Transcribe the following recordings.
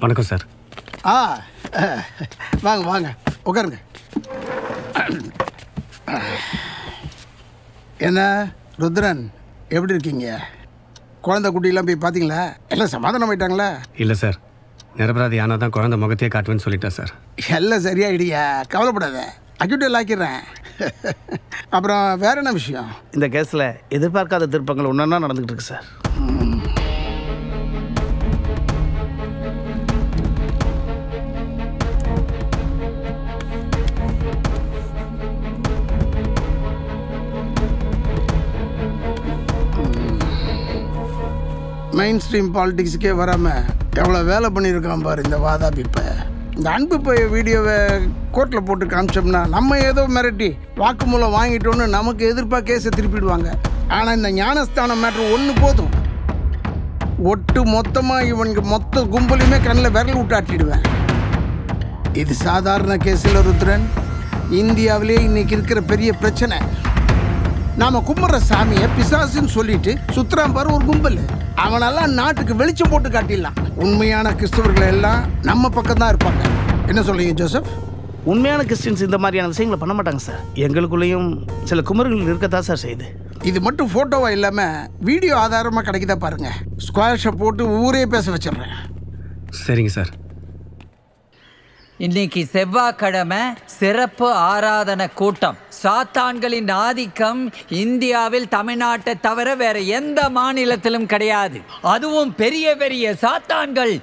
வணக்கம் சார் ஆ அஹ், வாங்க வாங்க உட்காருங்க என்ன ருத்ரன் எப்படி இருக்கீங்க குழந்தை குட்டியெல்லாம் போய் பார்த்தீங்களா எல்லாம் சமாதானம் ஆயிட்டாங்களா இல்லை சார் நிரபராதி ஆனால் தான் குழந்தை முகத்தையே காட்டுவேன்னு சொல்லிட்டா சார் எல்லாம் சரியாயிடியா கவலைப்படாத அக்யூட்டில் ஆக்கிடுறேன் அப்புறம் வேற என்ன விஷயம் இந்த கேஸில் எதிர்பார்க்காத திருப்பங்கள் ஒன்றா நடந்துகிட்டு இருக்கு சார் மெயின் ஸ்ட்ரீம் பாலிடிக்ஸுக்கே வராமல் எவ்வளோ வேலை பண்ணியிருக்கான் பாரு இந்த வாதாபி இப்போ இந்த அன்பு பைய வீடியோவை கோர்ட்டில் போட்டு காமிச்சோம்னா நம்ம ஏதோ மிரட்டி வாக்குமூலம் வாங்கிட்டோன்னு நமக்கு எதிர்ப்பாக கேஸை திருப்பிடுவாங்க ஆனால் இந்த ஞானஸ்தானம் மேட்ரு ஒன்று போதும் ஒட்டு மொத்தமாக இவனுக்கு மொத்த கும்பலையுமே கண்ணில் விரல் விட்டாட்டிடுவேன் இது சாதாரண கேஸில் ருத்ரன் இந்தியாவிலே இன்னைக்கு இருக்கிற பெரிய பிரச்சனை நாம கும்பிட்ற சாமியை பிசாசுன்னு சொல்லிட்டு சுத்துறான் பாரு ஒரு கும்பல் அவனெல்லாம் நாட்டுக்கு வெளிச்சம் போட்டு காட்டிடலாம் உண்மையான கிறிஸ்தவர்கள் எல்லாம் நம்ம பக்கம் தான் இருப்பாங்க என்ன சொல்றீங்க ஜோசப் உண்மையான கிறிஸ்டின்ஸ் இந்த மாதிரியான விஷயங்களை பண்ண மாட்டாங்க சார் எங்களுக்குள்ளேயும் சில குமர்கள் இருக்கத்தான் சார் செய்யுது இது மட்டும் போட்டோவா இல்லாம வீடியோ ஆதாரமா கிடைக்குதா பாருங்க ஸ்கொயர்ஷை போட்டு ஊரே பேச வச்சிடுறேன் சரிங்க சார் இன்னைக்கு செவ்வாய்க்கிழமை சிறப்பு ஆராதனை கூட்டம் சாத்தான்களின் ஆதிக்கம் இந்தியாவில் தமிழ்நாட்டை தவிர வேற எந்த மாநிலத்திலும் கிடையாது அதுவும் பெரிய பெரிய சாத்தான்கள்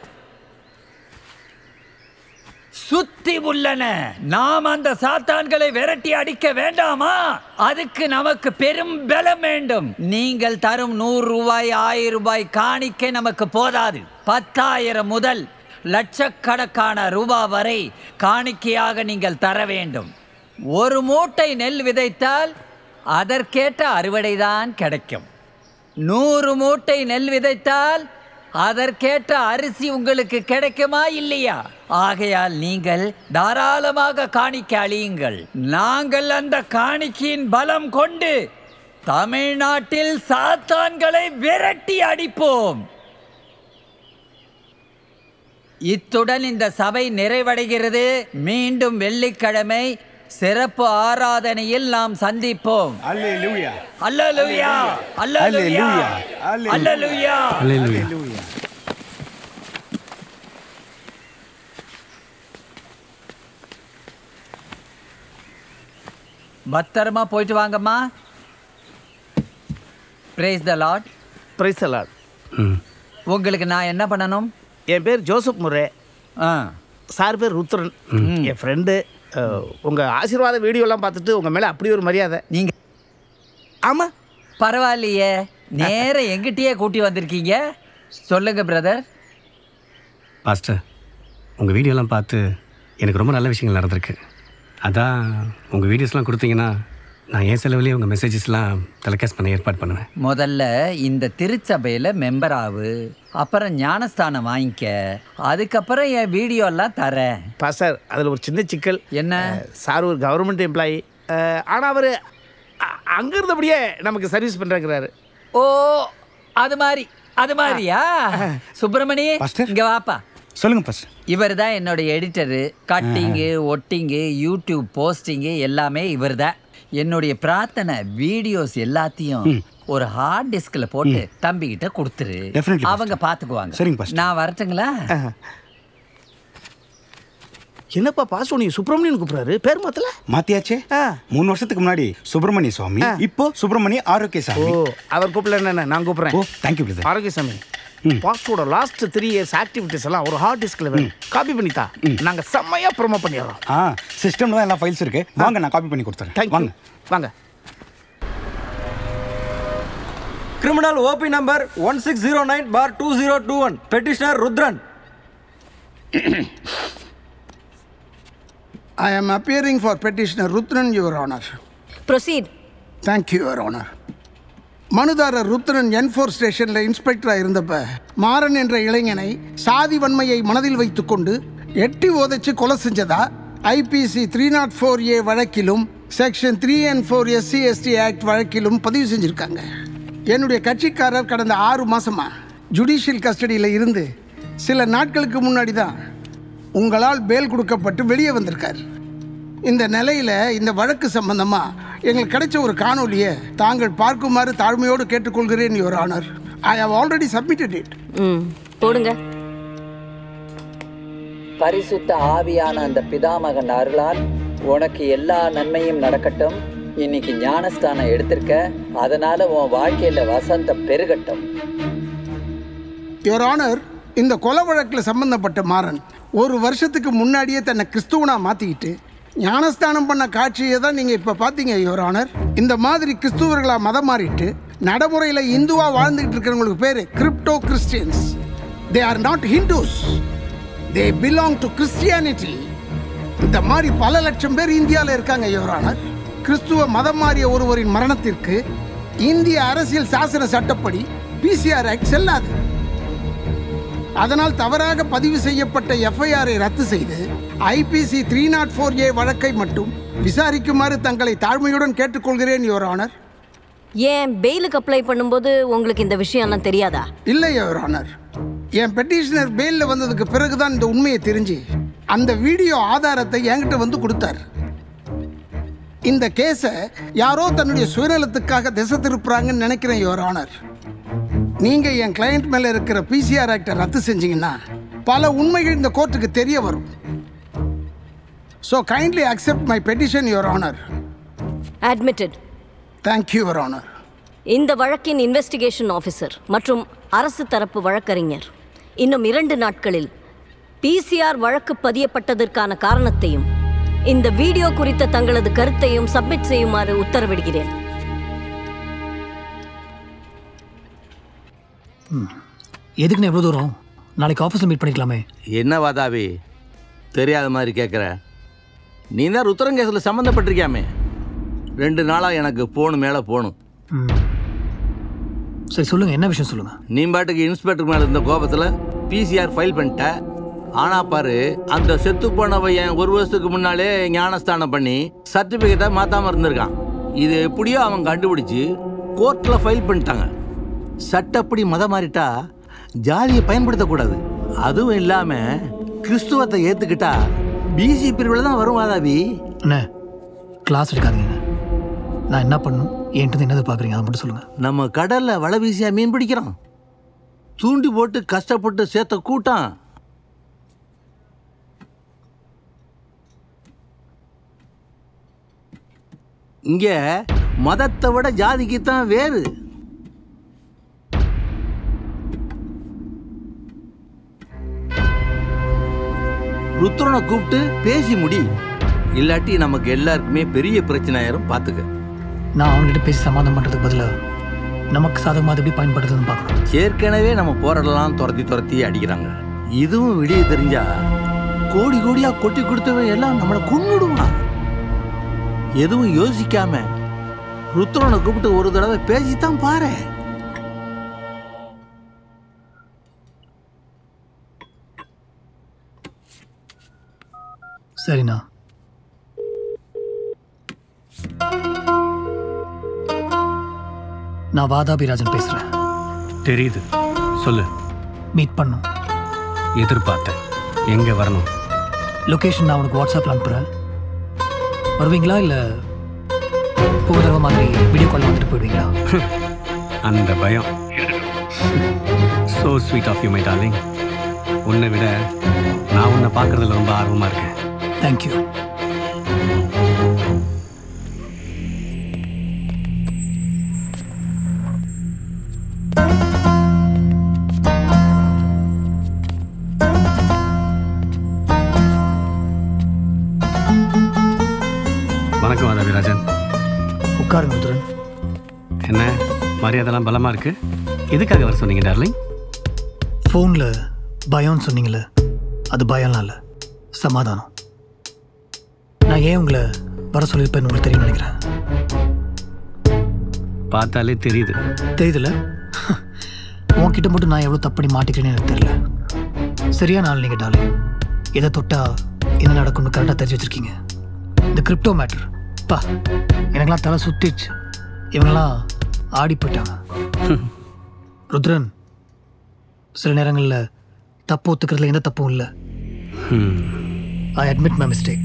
சுத்தி உள்ளன நாம் அந்த சாத்தான்களை விரட்டி அடிக்க வேண்டாமா அதுக்கு நமக்கு பெரும் பலம் வேண்டும் நீங்கள் தரும் நூறு ரூபாய் ஆயிரம் ரூபாய் காணிக்கை நமக்கு போதாது பத்தாயிரம் முதல் லட்சக்கணக்கான ரூபாய் வரை காணிக்கையாக நீங்கள் தர வேண்டும் ஒரு மூட்டை நெல் விதைத்தால் அதற்கேற்ற அறுவடைதான் கிடைக்கும் நூறு மூட்டை நெல் விதைத்தால் அதற்கேற்ற அரிசி உங்களுக்கு கிடைக்குமா இல்லையா ஆகையால் நீங்கள் தாராளமாக காணிக்க அழியுங்கள் நாங்கள் அந்த காணிக்கையின் பலம் கொண்டு தமிழ்நாட்டில் சாத்தான்களை விரட்டி அடிப்போம் இத்துடன் இந்த சபை நிறைவடைகிறது மீண்டும் வெள்ளிக்கிழமை சிறப்பு ஆராதனையில் நாம் சந்திப்போம் அல்லேலூயா அல்லேலூயா அல்லேலூயா அல்லேலூயா பத்திரமா போயிட்டு வாங்கம்மா பிரேஸ் த லார்ட் பிரைஸ் அலாட் ம் உங்களுக்கு நான் என்ன பண்ணணும் என் பேர் ஜோசப் முரே ஆ சார் பேர் ருத்ரன் என் ஃப்ரெண்டு உங்கள் ஆசீர்வாத வீடியோலாம் பார்த்துட்டு உங்கள் மேலே அப்படி ஒரு மரியாதை நீங்க ஆமாம் பரவாயில்லையே நேர எங்கிட்டயே கூட்டி வந்திருக்கீங்க சொல்லுங்க பிரதர் பாஸ்டர் உங்கள் வீடியோலாம் பார்த்து எனக்கு ரொம்ப நல்ல விஷயங்கள் நடந்திருக்கு அதான் உங்கள் வீடியோஸ்லாம் கொடுத்தீங்கன்னா நான் என் செலவுலேயே உங்கள் மெசேஜஸ்லாம் டெலிகாஸ்ட் பண்ண ஏற்பாடு பண்ணுவேன் முதல்ல இந்த திருச்சபையில் மெம்பர் ஆகு அப்புறம் ஞானஸ்தானம் வாங்கிக்க அதுக்கப்புறம் என் வீடியோ எல்லாம் தரேன் பாஸ்டர் அதில் ஒரு சின்ன சிக்கல் என்ன சார் ஒரு கவர்மெண்ட் எம்ப்ளாயி ஆனால் அவர் அங்கே இருந்தபடியே நமக்கு சர்வீஸ் பண்ணுறாங்கிறாரு ஓ அது மாதிரி அது மாதிரியா சுப்பிரமணி பாஸ்டர். இங்க வாப்பா சொல்லுங்க பாஸ்டர் இவர் தான் என்னோட எடிட்டரு கட்டிங்கு ஒட்டிங்கு யூடியூப் போஸ்டிங்கு எல்லாமே இவர் தான் என்னுடைய பிரார்த்தனை வீடியோஸ் எல்லாத்தையும் ஒரு ஹார்ட் டிஸ்க்ல போட்டு தம்பி கிட்ட கொடுத்துரு Definitely, அவங்க பாத்துக்குவாங்க சரிங்க, பாஸ்டர். நான் வரட்டுங்களா என்னப்பா பாஸ்டர் நீ சுப்பிரமணியன் கூப்பிட்றாரு பேர் மாத்தல மாத்தியாச்சே ஆ. மூணு வருஷத்துக்கு முன்னாடி சுப்பிரமணிய சுவாமி இப்போ சுப்பிரமணிய ஆரோக்கிய ஓ சாமி அவர் கூப்பிடல என்ன நான் கூப்பிட்றேன் ஓ தேங்க்யூ பிரதர் ஆரோக்கியசாமி பாஸ்டரோட லாஸ்ட் த்ரீ இயர்ஸ் ஆக்டிவிட்டிஸ் எல்லாம் ஒரு ஹார்ட் டிஸ்க்ல வேணும் காப்பி பண்ணித்தா நாங்க செம்மையா ப்ரோமோ பண்ணிடுறோம் ஆ சிஸ்டம்ல தான் எல்லாம் ஃபைல்ஸ் இருக்கு வாங்க நான் காப்பி பண்ணி கொடுத்துறேன் தேங்க்யூ வாங்க வாங்க Criminal OP number 1609 bar 2021. Petitioner Rudran. I am appearing for petitioner Rudran your honour Proceed. Thank you your honour மனுதாரர் ருத்ரன் என்ஃபோர் ஸ்டேஷனில் இன்ஸ்பெக்டராக இருந்தப்ப மாறன் என்ற இளைஞனை சாதி வன்மையை மனதில் வைத்துக்கொண்டு எட்டி உதைச்சு கொலை செஞ்சதா IPC three nought four A வழக்கிலும் section three and four SC ST act வழக்கிலும் பதிவு செஞ்சுருக்காங்க என்னுடைய கட்சிக்காரர் கடந்த ஆறு மாசமா ஜுடிஷியல் கஸ்டடியில் இருந்து சில நாட்களுக்கு முன்னாடி தான் உங்களால் பேல் கொடுக்கப்பட்டு வெளியே வந்திருக்கார் இந்த நிலையில் இந்த வழக்கு சம்பந்தமாக எங்களுக்கு கிடைச்ச ஒரு காணொலியை தாங்கள் பார்க்குமாறு தாழ்மையோடு கேட்டுக்கொள்கிறேன் your honour I have already submitted it hmm போடுங்க பரிசுத்த ஆவியான அந்த பிதாமகன் அருளால் உனக்கு எல்லா நன்மையும் நடக்கட்டும் இன்னைக்கு ஞானஸ்தானம் எடுத்திருக்க அதனால உன் வாழ்க்கையில வசந்தம் பெருகட்டும் யுவர் ஆனர் இந்த கொலை வழக்கில் சம்பந்தப்பட்ட மாறன் ஒரு வருஷத்துக்கு முன்னாடியே தன்னை கிறிஸ்துவனா மாற்றிக்கிட்டு ஞானஸ்தானம் பண்ண காட்சியை தான் நீங்கள் இப்போ பார்த்தீங்க யுவர் ஆனர் இந்த மாதிரி கிறிஸ்துவர்களாக மதம் மாறிட்டு நடைமுறையில் இந்துவாக வாழ்ந்துக்கிட்டு இருக்கிறவங்களுக்கு பேர் crypto Christians they are not Hindus they belong to Christianity இந்த மாதிரி பல லட்சம் பேர் இந்தியாவில் இருக்காங்க யுவர் ஆனர் கிறிஸ்துவ மதம் மாறிய ஒருவரின் மரணத்திற்கு இந்திய அரசியல் சாசன சட்டப்படி பிசிஆர் ஆக்ட் செல்லாது அதனால் தவறாக பதிவு செய்யப்பட்ட எஃப்ஐஆரை ரத்து செய்து IPC three nought four A வழக்கை மட்டும் விசாரிக்குமாறு தங்களை தாழ்மையுடன் கேட்டுக்கொள்கிறேன் யுவர் ஆனர் ஏன் பெயிலுக்கு அப்ளை பண்ணும்போது உங்களுக்கு இந்த விஷயம்லாம் தெரியாதா இல்லை யுவர் ஆனர் என் பெட்டிஷனர் பெயிலில் வந்ததுக்கு பிறகுதான் இந்த உண்மையை தெரிஞ்சு அந்த வீடியோ ஆதாரத்தை என்கிட்ட வந்து கொடுத்தார் இந்த கேஸை யாரோ தன்னுடைய சுயநலத்துக்காக திசை திருப்புறாங்கன்னு நினைக்கிறேன் யுவர் ஆனர் நீங்கள் என் கிளையண்ட் மேலே இருக்கிற பிசிஆர் ஆக்டை ரத்து செஞ்சீங்கன்னா பல உண்மைகள் இந்த கோர்ட்டுக்கு தெரிய வரும் so kindly accept my petition your honour admitted thank you your honour இந்த வழக்கின் இன்வெஸ்டிகேஷன் ஆஃபீஸர் மற்றும் அரசு தரப்பு வழக்கறிஞர் இன்னும் இரண்டு நாட்களில் பிசிஆர் வழக்கு பதியப்பட்டதற்கான காரணத்தையும் இந்த வீடியோ குறித்த தங்களது கருத்தையும் சப்மிட் செய்யுமாறு உத்தரவிடுகிறேன் எதுக்குண்ணே எவ்வளோ தூரம் நாளைக்கு ஆஃபீஸில் மீட் பண்ணிக்கலாமே என்ன வாதாபி தெரியாத மாதிரி கேட்குற நீ தான் ருத்ரங்கேசில் சம்மந்தப்பட்டிருக்கியாமே ரெண்டு நாளாக எனக்கு போகணும் மேலே போகணும் ம் சரி சொல்லுங்கள் என்ன விஷயம் சொல்லுங்கள் நீ பாட்டுக்கு இன்ஸ்பெக்டர் மேலே இருந்த கோபத்தில் பிசிஆர் ஃபைல் பண்ணிட்ட ஆனா பாரு அந்த செத்து போன பையன் ஒரு வருஷத்துக்கு முன்னாலே ஞானஸ்தானம் பண்ணி சர்டிஃபிகேட்டை மாத்தாம இருந்திருக்கான் இது எப்படியோ அவன் கண்டுபிடிச்சு கோர்ட்டில் ஃபைல் பண்ணிட்டாங்க சட்டப்படி மதம் மாறிட்டா ஜாதியை பயன்படுத்தக்கூடாது அதுவும் இல்லாமல் கிறிஸ்துவத்தை ஏற்றுக்கிட்டா பிசி பிரிவில் தான் வரும் வாதாபி அண்ணே கிளாஸ் எடுக்காதீங்க நான் என்ன பண்ணணும் என்கிட்ட என்னது பார்க்குறீங்க அதை மட்டும் சொல்லுங்கள் நம்ம கடல்ல வலை வீசியா மீன் பிடிக்கிறோம் தூண்டி போட்டு கஷ்டப்பட்டு சேர்த்த கூட்டம் இங்க மதத்தை விட ஜாதிக்கு தான் வேறு ருத்ரனை கூப்பிட்டு பேசி முடி இல்லாட்டி நமக்கு எல்லாருக்குமே பெரிய பிரச்சனை ஆயிரும் பார்த்துக்க நான் அவங்ககிட்ட பேசி சமாதானம் பண்ணுறதுக்கு பதிலாக நமக்கு சாதகமாக அது எப்படி பயன்படுத்துதுன்னு பார்க்கணும் ஏற்கனவே நம்ம போராடலாம் துரத்தி துரத்தி அடிக்கிறாங்க இதுவும் வெளியே தெரிஞ்சா கோடி கோடியா கொட்டி கொடுத்தவன் எல்லாம் நம்மளை கொன்னுடுவான் எதுவும் யோசிக்காம ருத்ரனை கூப்பிட்டு ஒரு தடவை பேசித்தான் பாரு சரிண்ணா நான் வாதாபிராஜன் பேசுகிறேன் தெரியுது சொல்லு மீட் பண்ணும் எதிர்பார்த்தேன் எங்கே வரணும் லொக்கேஷன் நான் உனக்கு வாட்ஸ்அப்பில் அனுப்புகிறேன் வருவீங்களா இல்லை போகிற தடவை மாதிரி வீடியோ கால் வந்துட்டு போயிடுவீங்களா அந்த பயம் so sweet of you my darling உன்னை விட நான் உன்னை பார்க்குறதுல ரொம்ப ஆர்வமாக இருக்கேன் தேங்க்யூ வணக்கம் வாதாபிராஜன் உட்காருங்க ருத்ரன் என்ன மரியாதைலாம் பலமாக இருக்கு எதுக்காக வர சொன்னீங்க டார்லிங் ஃபோனில் பயம்னு சொன்னீங்களே அது பயம்லாம் இல்லை சமாதானம் நான் ஏன் உங்களை வர சொல்லியிருப்பேன்னு உங்களுக்கு தெரியும் நினைக்கிறேன் பார்த்தாலே தெரியுது தெரியுதுல்ல உன்கிட்ட மட்டும் நான் எவ்வளோ தப்படி மாட்டிக்கிறேன்னு எனக்கு தெரியல சரியான ஆள் நீங்கள் டாலிங் எதை தொட்டா என்ன நடக்கும்னு கரெக்டாக தெரிஞ்சு வச்சிருக்கீங்க இந்த கிரிப்டோ மேட்டர் பா எனக்கெல்லாம் தலை சுத்திச்சு இவங்கெல்லாம் ஆடி போயிட்டாங்க ருத்ரன் சில நேரங்களில் தப்பு ஒத்துக்கிறதுல எந்த தப்பும் இல்லை ஐ அட்மிட் மை மிஸ்டேக்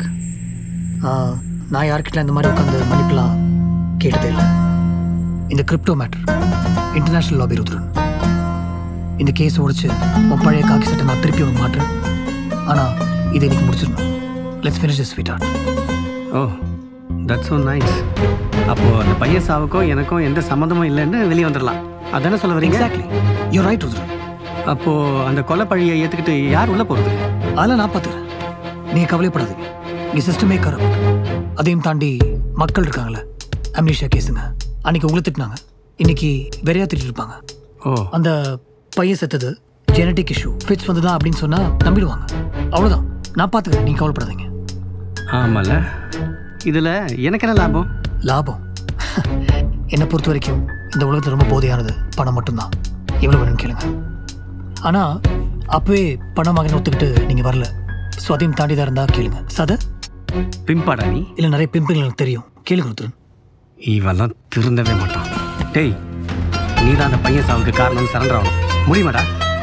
நான் யார்கிட்ட இந்த மாதிரி உட்காந்து மன்னிப்புலாம் கேட்டதே இல்லை இந்த crypto matter international lobby Rudran இந்த கேஸ் உடைச்சு உன் பழைய காக்கி சட்டை நான் திருப்பி உனக்கு மாட்டுறேன் ஆனால் இதை இன்னைக்கு முடிச்சிடணும் let's finish this sweetheart oh that's so nice அப்போ அந்த பையன் சாவுக்கும் எனக்கும் எந்த சம்மந்தமும் இல்லைன்னு வெளியே வந்துடலாம் அதானே சொல்ல வரீங்க எக்ஸாக்ட்லி யூ ரைட் ருத்ரன் அப்போ அந்த கொலை பழியை ஏற்றுக்கிட்டு யார் உள்ள போகிறது அதெல்லாம் நான் பார்த்துக்கிறேன் நீங்கள் கவலைப்படாதீங்க இங்கே சிஸ்டமே கரப்ட் அதையும் தாண்டி மக்கள் இருக்காங்களே அம்னிஷா கேஸுங்க அன்னைக்கு உங்களை திட்டினாங்க இன்னைக்கு வெறையா திட்டிட்டு இருப்பாங்க ஓ அந்த பையன் செத்தது ஜெனட்டிக் இஷ்யூ ஃபிட்ஸ் வந்ததா அப்படின்னு சொன்னா நம்பிடுவாங்க அவ்வளவுதான் நான் பார்த்துக்கிறேன் நீங்க கவலைப்படாதீங்க ஆமால இதில் எனக்கு என்ன லாபம் லாபம் என்னை பொறுத்த வரைக்கும் இந்த உலகத்தில் ரொம்ப போதையானது பணம் மட்டும்தான் எவ்வளோ வேணும்னு கேளுங்க ஆனால் அப்பவே பணம் வாங்கின ஒத்துக்கிட்டு நீங்கள் வரல ஸோ அதையும் தாண்டி தான் இருந்தால் கேளுங்க சத பிம்பாடா நீ இல்லை நிறைய பிம்பிள் எனக்கு தெரியும் கேளுங்க ருத்ரன் இவெல்லாம் திருந்தவே மாட்டான் டேய் நீ தான் அந்த பையன் சாவுக்கு காரணம்னு சரண்டர் ஆகணும் முடியுமாடா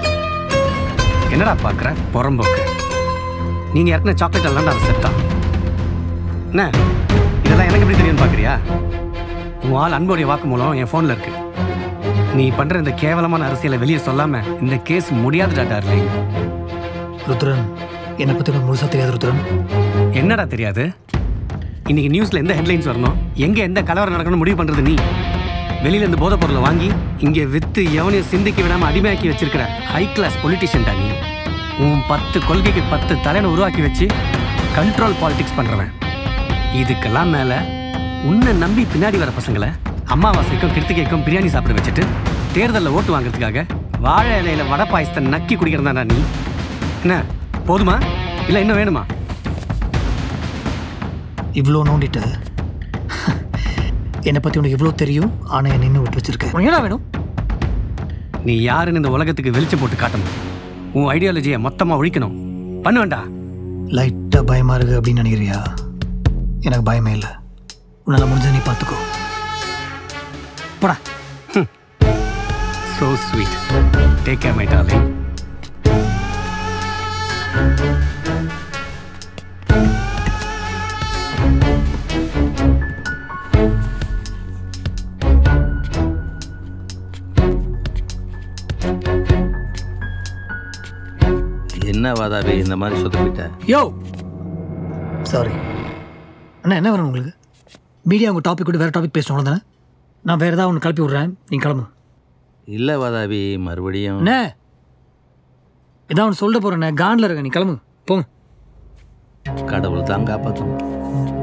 என்னடா பார்க்குற புறம்போக்கு நீங்கள் இறக்குன சாக்லேட் எல்லாம் அவன் செத்தான் என்ன இதெல்லாம் எனக்கு எப்படி தெரியும்னு பார்க்குறியா உன் ஆள் அன்போடைய வாக்குமூலம் என் ஃபோனில் இருக்கு நீ பண்ணுற இந்த கேவலமான அரசியலை வெளியே சொல்லாமல் இந்த கேஸ் முடியாதுடா டார்லிங் ருத்ரன் என்னை பற்றி எனக்கு முழுசாக தெரியாது ருத்ரன் என்னடா தெரியாது இன்னைக்கு நியூஸ்ல எந்த ஹெட்லைன்ஸ் வரணும் எங்க எந்த கலவரம் நடக்கணும் முடிவு பண்றது நீ வெளியில இருந்து போதைப் பொருளை வாங்கி இங்க வித்து எவனையும் சிந்திக்க விடாம அடிமையாக்கி வச்சிருக்கிற ஹை கிளாஸ் பொலிட்டிஷியன்டா நீ உன் பத்து கொள்கைக்கு பத்து தலைனை உருவாக்கி வச்சு கண்ட்ரோல் பாலிடிக்ஸ் பண்றவன் இதுக்கெல்லாம் மேல உன்னை நம்பி பின்னாடி வர பசங்களை அமாவாசைக்கும் கிருத்திகைக்கும் பிரியாணி சாப்பிட வச்சுட்டு தேர்தலில் ஓட்டு வாங்குறதுக்காக வாழை இலையில வடை பாயசத்தை நக்கி குடிக்கிறதாடா நீ என்ன போதுமா இல்லை இன்னும் வேணுமா இவ்வளோ நோண்டிட்ட என்னை பற்றி உனக்கு இவ்வளோ தெரியும் ஆனால் என்னை இன்னும் விட்டு வச்சிருக்கேன் உனக்கு என்ன வேணும் நீ யாருன்னு இந்த உலகத்துக்கு வெளிச்சம் போட்டு காட்டணும் உன் ஐடியாலஜியை மொத்தமா ஒழிக்கணும் பண்ணுவேண்டா லைட்டாக பயமாக இருக்கு அப்படின்னு நினைக்கிறியா எனக்கு பயமே இல்லை உன்னால் முடிஞ்சதை நீ பார்த்துக்கோ போடா so sweet take care my darling என்ன வாதாபி இந்த மாதிரி சொதப்பிட்ட யோ சாரி அண்ணா என்ன வேணும் உங்களுக்கு மீடியா உங்கள் டாபிக் விட்டு வேறு டாபிக் பேசணும் தானே நான் வேறு ஏதாவது ஒன்று கிளப்பி விட்றேன் நீங்கள் கிளம்பு இல்லை வாதாபி மறுபடியும் என்ன ஏதாவது ஒன்று சொல்ல போகிறேண்ணே காண்டில் இருக்க நீ கிளம்பு போங்க கடவுள் தான் காப்பாற்றும்